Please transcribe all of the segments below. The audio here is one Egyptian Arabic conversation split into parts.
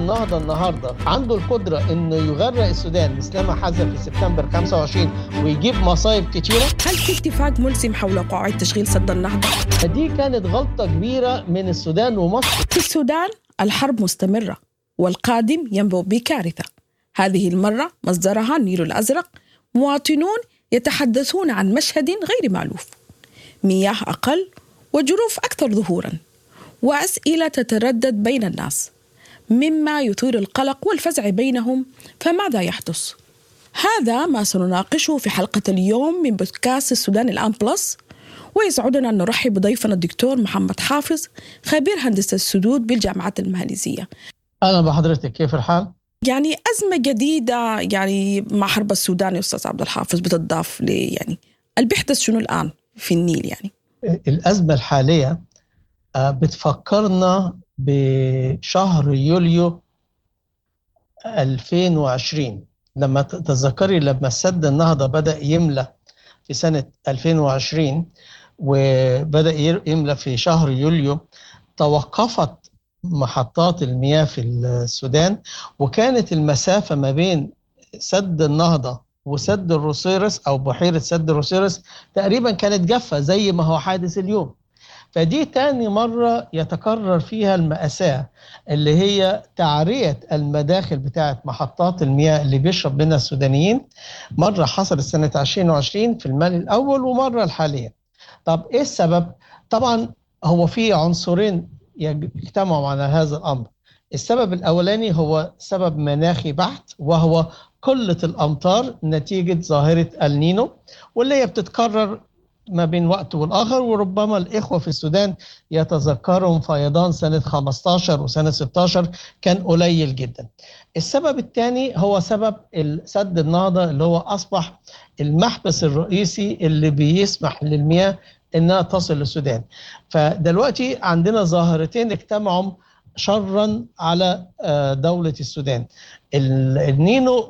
النهضه النهارده عنده القدره انه يغرق السودان مثلما حدث في سبتمبر 25 ويجيب مصايب كتيره هل في اتفاق ملزم حول قواعد تشغيل سد النهضه؟ فدي كانت غلطه كبيره من السودان ومصر في السودان الحرب مستمره والقادم ينبو بكارثه هذه المره مصدرها النيل الازرق مواطنون يتحدثون عن مشهد غير مألوف مياه اقل وجروف اكثر ظهورا واسئله تتردد بين الناس مما يثير القلق والفزع بينهم فماذا يحدث هذا ما سنناقشه في حلقه اليوم من بودكاست السودان الان بلس ويسعدنا ان نرحب بضيفنا الدكتور محمد حافظ خبير هندسه السدود بالجامعات المهندسيه اهلا بحضرتك كيف الحال يعني ازمه جديده يعني مع حرب السودان يا استاذ عبد الحافظ بتضاف ل يعني اللي بيحدث شنو الان في النيل يعني الازمه الحاليه بتفكرنا بشهر يوليو 2020 لما تتذكري لما سد النهضة بدأ يملى في سنة 2020 وبدأ يملى في شهر يوليو توقفت محطات المياه في السودان وكانت المسافة ما بين سد النهضة وسد الروسيرس أو بحيرة سد الروسيرس تقريبا كانت جافة زي ما هو حادث اليوم فدي تاني مرة يتكرر فيها المأساة اللي هي تعرية المداخل بتاعة محطات المياه اللي بيشرب منها السودانيين مرة حصلت سنة 2020 في المال الأول ومرة الحالية طب إيه السبب؟ طبعا هو في عنصرين يجتمعوا على هذا الأمر السبب الأولاني هو سبب مناخي بحت وهو قلة الأمطار نتيجة ظاهرة النينو واللي هي بتتكرر ما بين وقت والآخر وربما الإخوة في السودان يتذكرهم فيضان سنة 15 وسنة 16 كان قليل جدا السبب الثاني هو سبب سد النهضة اللي هو أصبح المحبس الرئيسي اللي بيسمح للمياه إنها تصل للسودان فدلوقتي عندنا ظاهرتين اجتمعوا شرا على دولة السودان النينو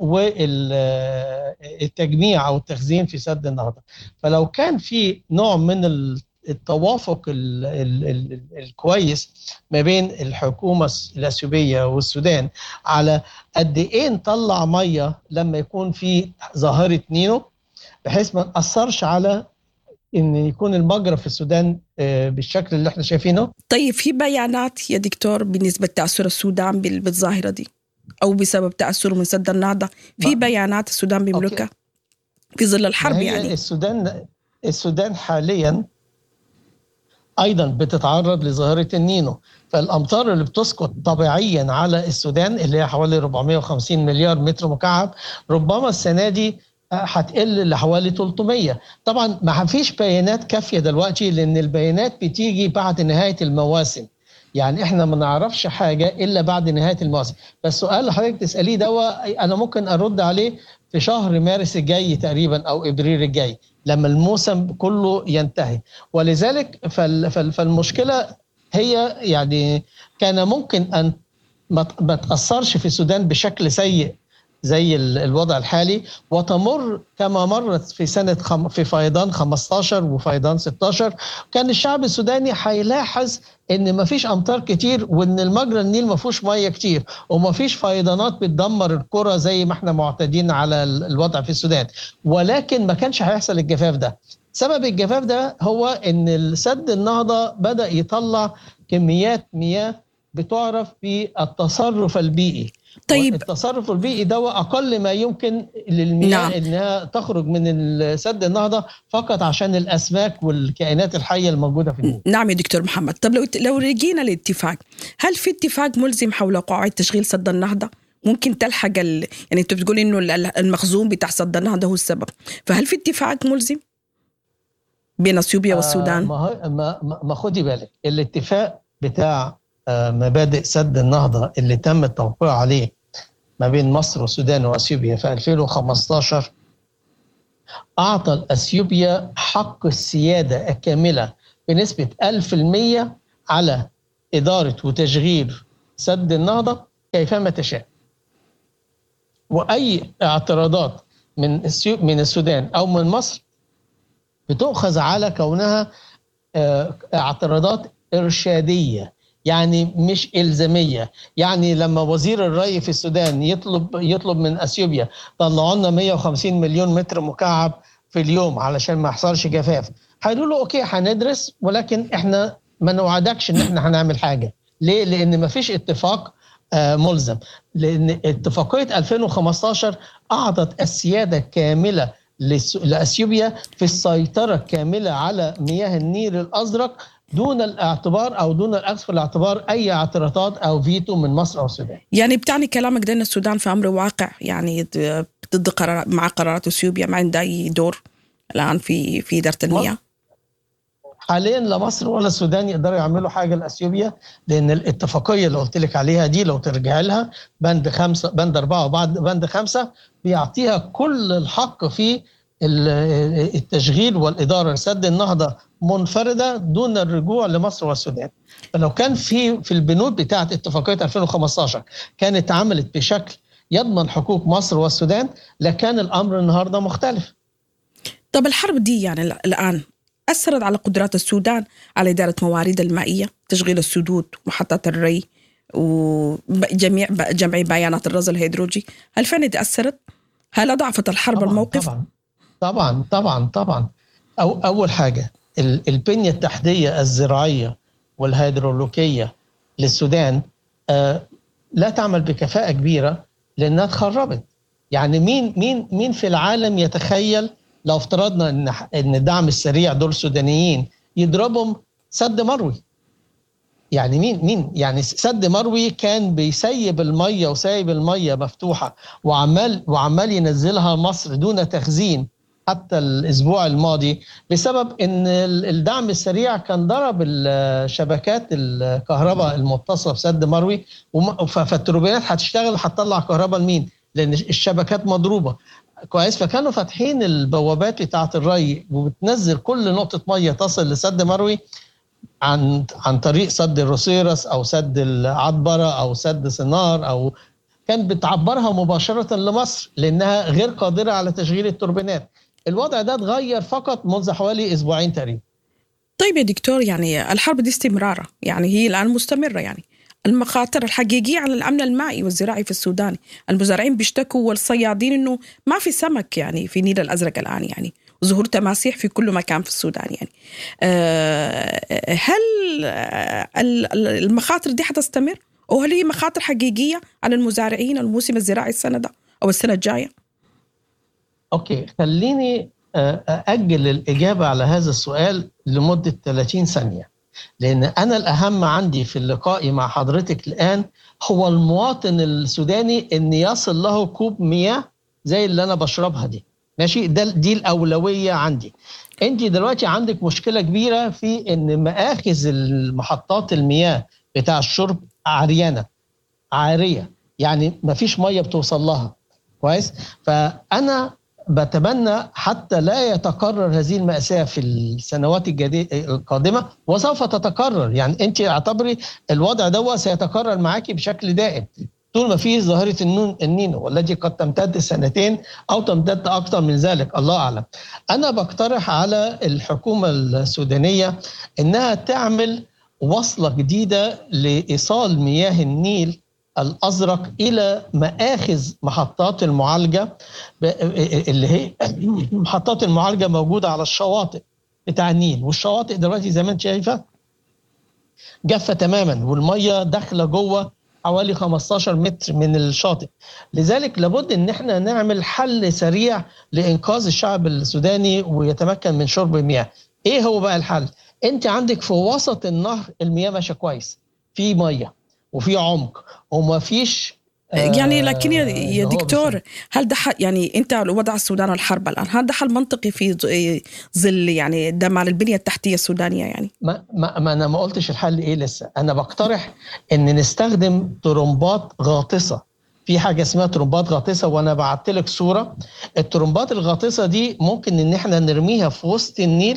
والتجميع أو التخزين في سد النهضة فلو كان في نوع من التوافق ال ال ال الكويس ما بين الحكومة الأثيوبية والسودان على قد إيه نطلع مية لما يكون في ظاهرة نينو بحيث ما نأثرش على ان يكون المجرى في السودان بالشكل اللي احنا شايفينه طيب في بيانات يا دكتور بالنسبه لتاثر السودان بالظاهره دي او بسبب تاثره من سد النهضه في بيانات السودان بيملكها في ظل الحرب يعني السودان السودان حاليا ايضا بتتعرض لظاهره النينو فالامطار اللي بتسقط طبيعيا على السودان اللي هي حوالي 450 مليار متر مكعب ربما السنه دي هتقل لحوالي 300 طبعا ما فيش بيانات كافيه دلوقتي لان البيانات بتيجي بعد نهايه المواسم يعني احنا ما نعرفش حاجه الا بعد نهايه المواسم بس السؤال اللي حضرتك تساليه ده انا ممكن ارد عليه في شهر مارس الجاي تقريبا او ابريل الجاي لما الموسم كله ينتهي ولذلك فالمشكله هي يعني كان ممكن ان ما تاثرش في السودان بشكل سيء زي الوضع الحالي وتمر كما مرت في سنة خم في فيضان 15 وفيضان 16 كان الشعب السوداني هيلاحظ ان ما فيش امطار كتير وان المجرى النيل ما فيهوش ميه كتير وما فيش فيضانات بتدمر القرى زي ما احنا معتادين على الوضع في السودان ولكن ما كانش هيحصل الجفاف ده سبب الجفاف ده هو ان السد النهضه بدا يطلع كميات مياه بتعرف بالتصرف البيئي طيب التصرف البيئي ده اقل ما يمكن للمياه نعم. انها تخرج من سد النهضه فقط عشان الاسماك والكائنات الحيه الموجوده في النيل. نعم يا دكتور محمد، طب لو لو رجينا للاتفاق، هل في اتفاق ملزم حول قواعد تشغيل سد النهضه؟ ممكن تلحق ال... يعني انت بتقول انه المخزون بتاع سد النهضه هو السبب، فهل في اتفاق ملزم بين اثيوبيا والسودان؟ آه ما ما, ما خدي بالك الاتفاق بتاع مبادئ سد النهضة اللي تم التوقيع عليه ما بين مصر والسودان وأثيوبيا في 2015 أعطى أثيوبيا حق السيادة الكاملة بنسبة 1000% على إدارة وتشغيل سد النهضة كيفما تشاء وأي اعتراضات من من السودان أو من مصر بتؤخذ على كونها اعتراضات إرشادية يعني مش الزاميه يعني لما وزير الري في السودان يطلب يطلب من اثيوبيا طلعوا لنا 150 مليون متر مكعب في اليوم علشان ما يحصلش جفاف هيقولوا له اوكي هندرس ولكن احنا ما نوعدكش ان احنا هنعمل حاجه ليه لان ما فيش اتفاق ملزم لان اتفاقيه 2015 اعطت السياده كامله لاثيوبيا في السيطره الكامله على مياه النيل الازرق دون الاعتبار او دون الاخذ في الاعتبار اي اعتراضات او فيتو من مصر او السودان. يعني بتعني كلامك ده ان السودان في امر واقع يعني ضد قرار مع قرارات اثيوبيا ما عندها اي دور الان في في اداره المياه؟ حاليا لا مصر ولا السودان يقدروا يعملوا حاجه لاثيوبيا لان الاتفاقيه اللي قلت لك عليها دي لو ترجع لها بند خمسه بند اربعه وبعد بند خمسه بيعطيها كل الحق في التشغيل والاداره لسد النهضه منفرده دون الرجوع لمصر والسودان. فلو كان في في البنود بتاعه اتفاقيه 2015 كانت عملت بشكل يضمن حقوق مصر والسودان لكان الامر النهارده مختلف. طب الحرب دي يعني الان أثرت على قدرات السودان على إدارة موارد المائية تشغيل السدود محطات الري وجميع جمع بيانات الرصد الهيدروجي هل فعلا تأثرت؟ هل أضعفت الحرب طبعًا الموقف؟ طبعا طبعا طبعا طبعا أو أول حاجة البنية التحتية الزراعية والهيدرولوجية للسودان آه لا تعمل بكفاءة كبيرة لأنها تخربت يعني مين مين مين في العالم يتخيل لو افترضنا ان ان الدعم السريع دول سودانيين يضربهم سد مروي يعني مين مين يعني سد مروي كان بيسيب الميه وسايب الميه مفتوحه وعمال وعمال ينزلها مصر دون تخزين حتى الاسبوع الماضي بسبب ان الدعم السريع كان ضرب شبكات الكهرباء المتصله بسد مروي فالتوربينات هتشتغل هتطلع كهرباء لمين؟ لان الشبكات مضروبه كويس فكانوا فاتحين البوابات بتاعه الري وبتنزل كل نقطه ميه تصل لسد مروي عن عن طريق سد الروسيرس او سد العطبره او سد سنار او كان بتعبرها مباشره لمصر لانها غير قادره على تشغيل التوربينات الوضع ده اتغير فقط منذ حوالي اسبوعين تقريبا طيب يا دكتور يعني الحرب دي استمرارة يعني هي الآن مستمرة يعني المخاطر الحقيقية على الأمن المائي والزراعي في السودان المزارعين بيشتكوا والصيادين أنه ما في سمك يعني في النيل الأزرق الآن يعني ظهور تماسيح في كل مكان في السودان يعني هل المخاطر دي حتستمر أو هل هي مخاطر حقيقية على المزارعين الموسم الزراعي السنة ده أو السنة الجاية أوكي خليني أجل الإجابة على هذا السؤال لمدة 30 ثانية لأن أنا الأهم عندي في اللقاء مع حضرتك الآن هو المواطن السوداني أن يصل له كوب مياه زي اللي أنا بشربها دي ماشي ده دي الأولوية عندي أنت دلوقتي عندك مشكلة كبيرة في أن مآخذ المحطات المياه بتاع الشرب عريانة عارية يعني مفيش مية بتوصل لها كويس فأنا بتمنى حتى لا يتكرر هذه المأساة في السنوات القادمة وسوف تتكرر يعني أنت اعتبري الوضع ده سيتكرر معاكي بشكل دائم طول ما فيه ظاهرة النون النينو والتي قد تمتد سنتين أو تمتد أكثر من ذلك الله أعلم أنا بقترح على الحكومة السودانية أنها تعمل وصلة جديدة لإيصال مياه النيل الازرق الى مآخذ محطات المعالجه اللي هي محطات المعالجه موجوده على الشواطئ بتاع النيل والشواطئ دلوقتي زي ما انت شايفه جافه تماما والميه داخله جوه حوالي 15 متر من الشاطئ لذلك لابد ان احنا نعمل حل سريع لانقاذ الشعب السوداني ويتمكن من شرب المياه ايه هو بقى الحل انت عندك في وسط النهر المياه ماشيه كويس في ميه وفي عمق وما فيش يعني لكن يا, يا دكتور هل ده يعني انت وضع السودان والحرب الان هل ده حل منطقي في ظل يعني دمار البنيه التحتيه السودانيه يعني ما, ما, ما انا ما قلتش الحل ايه لسه انا بقترح ان نستخدم طرمبات غاطسه في حاجه اسمها طرمبات غاطسه وانا بعت لك صوره الطرمبات الغاطسه دي ممكن ان احنا نرميها في وسط النيل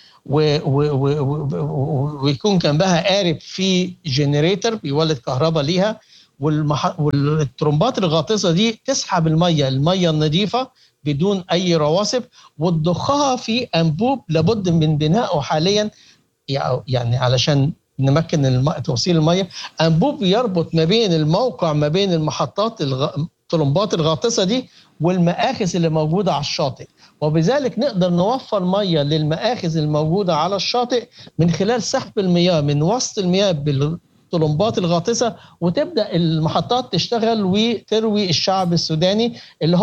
ويكون جنبها قارب في جنريتور بيولد كهرباء ليها والمح... والترمبات الغاطسه دي تسحب الميه الميه النظيفه بدون اي رواسب وتضخها في انبوب لابد من بنائه حاليا يعني علشان نمكن الم... توصيل الميه انبوب يربط ما بين الموقع ما بين المحطات الغ... الطلمبات الغاطسه دي والمآخذ اللي موجوده على الشاطئ وبذلك نقدر نوفر ميه للمآخذ الموجوده على الشاطئ من خلال سحب المياه من وسط المياه بالطلمبات الغاطسه وتبدا المحطات تشتغل وتروي الشعب السوداني اللي